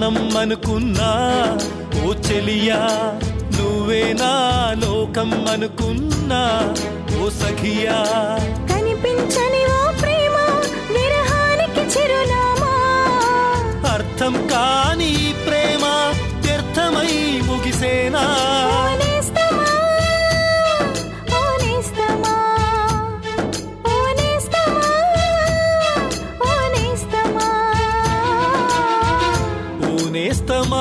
ప్రాణం అనుకున్నా ఓ చెలియా నువ్వే నా లోకం అనుకున్నా ఓ సఖియా కనిపించని ఓ ప్రేమ విరహానికి చిరునామా అర్థం కాని ఈ ప్రేమ వ్యర్థమై ముగిసేనా ఓనేస్తమా ఓనేస్తమా ఓనేస్తమా ఓనేస్తమా ఓనేస్తమా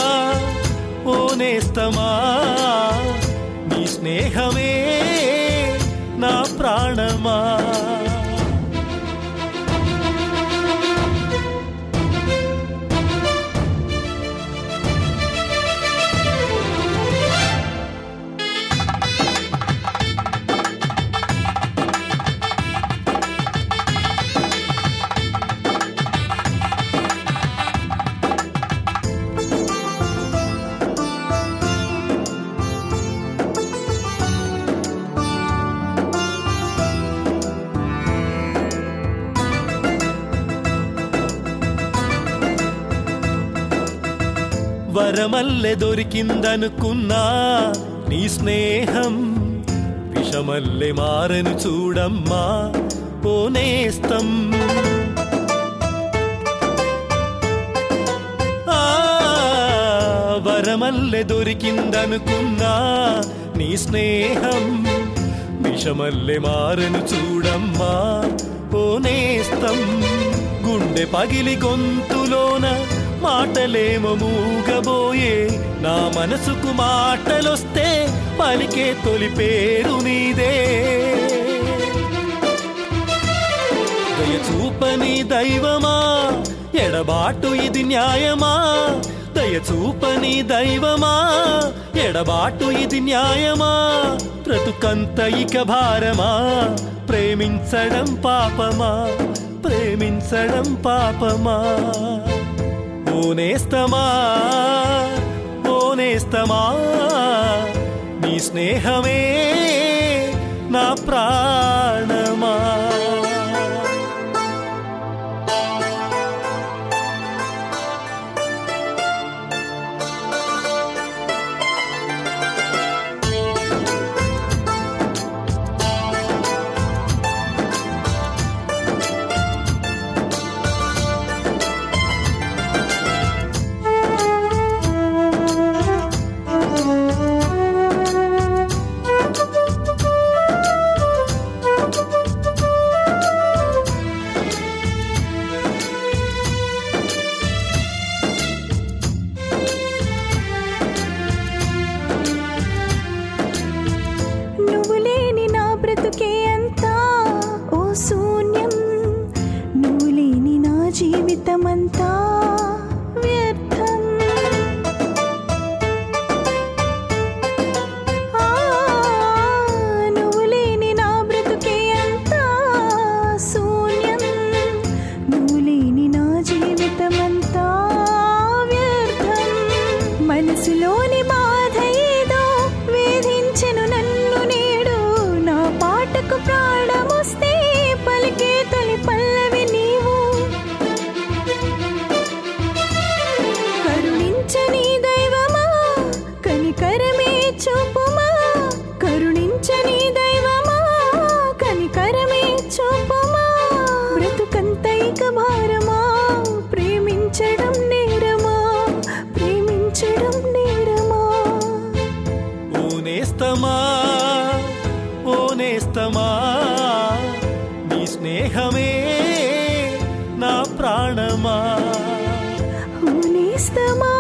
ఓనేస్తమా నీ స్నేహమే నా ప్రాణమా వరమల్లె దొరికిందనుకున్నా నీ స్నేహం విషమల్లె మారను చూడమ్మా ఓనేస్తం ఆ, వరమల్లె దొరికిందనుకున్నా నీ స్నేహం విషమల్లె మారను చూడమ్మా ఓనేస్తం గుండె పగిలి గొంతులోన మాటలేమో మూగబోయే నా మనసుకు మాటలొస్తే పలికే తొలి పేరు నీదే దయచూపని దైవమా ఎడబాటు ఇది న్యాయమా దయచూపని దైవమా ఎడబాటు ఇది న్యాయమా బ్రతుకంత ఇక భారమా ప్రేమించడం పాపమా ప్రేమించడం పాపమా ఓనేస్తమా ఓనేస్తమా నీ స్నేహమే నా ప్రాణమా నువ్వు లేని నా బ్రతుకే అంతా ఓ శూన్యం నువ్వు లేని నా జీవితం అంతా వ్యర్థం ఆ, నువ్వు లేని నా బ్రతుకే అంతా శూన్యం నువ్వు లేని నా జీవితం అంతా వ్యర్థం మనసులోని బాధ ఏదో వేధించెను నన్ను నేడు నా పాటకు ప్రాణమొస్తే పలికే తొలి పల్లవి నీవు కరుణించని దైవమా కనికరమే చూపుమా కరుణించని దైవమా కనికరమే చూపుమా బ్రతుకంత ఇక భారమా ప్రేమించడం నేరమా ప్రేమించడం నేరమా ఓనేస్తమా ఓనేస్తమా నీ స్నేహమే నా ప్రాణమా నేస్తమా